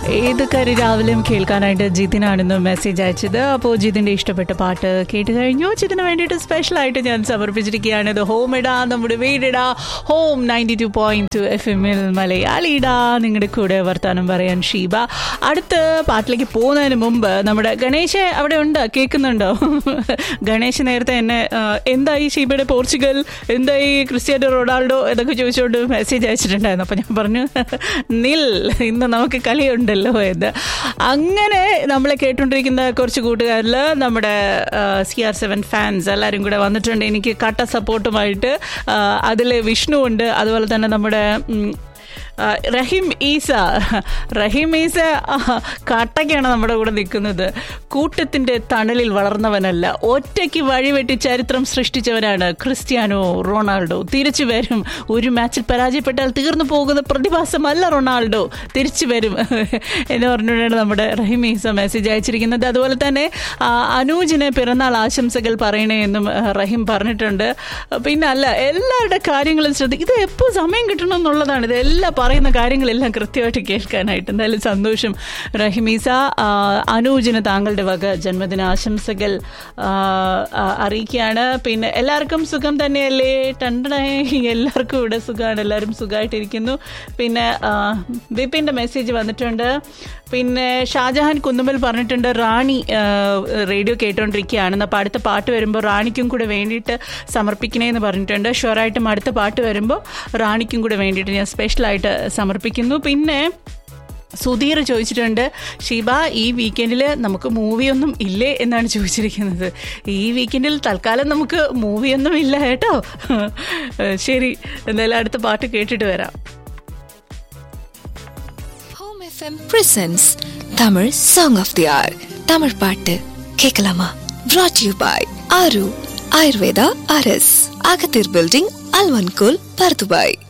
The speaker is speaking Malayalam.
ഏത് കാര്യം രാവിലെയും കേൾക്കാനായിട്ട് ജിതിനാണെന്ന് മെസ്സേജ് അയച്ചത് അപ്പോൾ ജിതിൻ്റെ ഇഷ്ടപ്പെട്ട പാട്ട് കേട്ട് കഴിഞ്ഞു ജിതിന് വേണ്ടിയിട്ട് സ്പെഷ്യലായിട്ട് ഞാൻ സമർപ്പിച്ചിരിക്കുകയാണ് ഇത് ഹോം ഇടാ നമ്മുടെ വീടിടാ home ninety two point two F എമ്മിൽ മലയാളിടാ നിങ്ങളുടെ കൂടെ വർത്താനം പറയാൻ ഷീബ അടുത്ത പാട്ടിലേക്ക് പോകുന്നതിന് മുമ്പ് നമ്മുടെ ഗണേശ് അവിടെ ഉണ്ട് കേൾക്കുന്നുണ്ടോ ഗണേശ് നേരത്തെ എന്നെ ആ, എന്തായി ഷീബയുടെ പോർച്ചുഗൽ എന്തായി ക്രിസ്ത്യാനോ റൊണാൾഡോ ഇതൊക്കെ ചോദിച്ചുകൊണ്ട് മെസ്സേജ് അയച്ചിട്ടുണ്ടായിരുന്നു അപ്പോൾ ഞാൻ പറഞ്ഞു നിൽ ഇന്ന് നമുക്ക് കളിയുണ്ടല്ലോ എന്ന് അങ്ങനെ നമ്മളെ കേട്ടുകൊണ്ടിരിക്കുന്ന കുറച്ച് കൂട്ടുകാരിൽ നമ്മുടെ സി ആർ സെവൻ ഫാൻസ് എല്ലാവരും കൂടെ വന്നിട്ടുണ്ട് എനിക്ക് കട്ട സപ്പോർട്ടുമായിട്ട് അതിൽ വിഷ്ണു ഉണ്ട് അതുപോലെ തന്നെ നമ്മുടെ ഉം, ആ, റഹീം ഈസ റഹീം ഈസ ആ, കട്ടയ്ക്കാണ് നമ്മുടെ കൂടെ നിൽക്കുന്നത് കൂട്ടത്തിന്റെ തണലിൽ വളർന്നവനല്ല ഒറ്റയ്ക്ക് വഴിവെട്ടി ചരിത്രം സൃഷ്ടിച്ചവനാണ് ക്രിസ്ത്യാനോ റൊണാൾഡോ തിരിച്ചു വരും ഒരു മാച്ചിൽ പരാജയപ്പെട്ടാൽ തീർന്നു പോകുന്ന പ്രതിഭാസമല്ല റൊണാൾഡോ തിരിച്ചു വരും എന്ന് പറഞ്ഞുകൊണ്ടാണ് നമ്മുടെ റഹീം ഈസ മെസ്സേജ് അയച്ചിരിക്കുന്നത് അതുപോലെ തന്നെ ആ, അനൂജിന് പിറന്നാൾ ആശംസകൾ പറയണേ എന്നും ആ, റഹീം പറഞ്ഞിട്ടുണ്ട് പിന്നെ അല്ല എല്ലാവരുടെ കാര്യങ്ങളും ശ്രദ്ധിക്കും ഇത് എപ്പോൾ സമയം കിട്ടണം എന്നുള്ളതാണ് ഇത് എല്ലാ പറയുന്ന കാര്യങ്ങളെല്ലാം കൃത്യമായിട്ട് കേൾക്കാനായിട്ട് എന്തായാലും സന്തോഷം റഹിമീസ ആ, അനൂജിന് താങ്കളുടെ വക ജന്മദിന ആശംസകൾ ആ, ആ, അറിയിക്കുകയാണ് പിന്നെ എല്ലാവർക്കും സുഖം തന്നെയല്ലേ ടണ്ടനായി എല്ലാവർക്കും ഇവിടെ സുഖമാണ് എല്ലാവരും സുഖമായിട്ടിരിക്കുന്നു പിന്നെ ആ, ബിപിൻ്റെ മെസ്സേജ് വന്നിട്ടുണ്ട് പിന്നെ ഷാജഹാൻ കുന്നുമ്പൽ പറഞ്ഞിട്ടുണ്ട് റാണി ആ, റേഡിയോ കേട്ടോണ്ടിരിക്കുകയാണെന്ന് അപ്പോൾ അടുത്ത പാട്ട് വരുമ്പോൾ റാണിക്കും കൂടെ വേണ്ടിയിട്ട് സമർപ്പിക്കണേ എന്ന് പറഞ്ഞിട്ടുണ്ട് ഷുവറായിട്ടും അടുത്ത പാട്ട് വരുമ്പോൾ റാണിക്കും കൂടെ വേണ്ടിയിട്ട് ഞാൻ സ്പെഷ്യലായിട്ട് സമർപ്പിക്കുന്നു പിന്നെ സുധീർ ചോദിച്ചിട്ടുണ്ട് ഷീബ ഈ വീക്കെൻഡിൽ നമുക്ക് മൂവിയൊന്നും ഇല്ലേ എന്നാണ് ചോദിച്ചിരിക്കുന്നത് ഈ വീക്കെൻഡിൽ തൽക്കാലം നമുക്ക് മൂവിയൊന്നും ഇല്ല കേട്ടോ ശരി എന്തായാലും അടുത്ത പാട്ട് കേട്ടിട്ട് വരാം home FM presents Tamil song of the hour Tamil பாட்டு கேட்கலாமா brought யூ பாய் ஆரு ஆயுர்வேதா அரஸ் அகத்தீர் பில்டிங் அல்வன்கோல் பர்துபாய்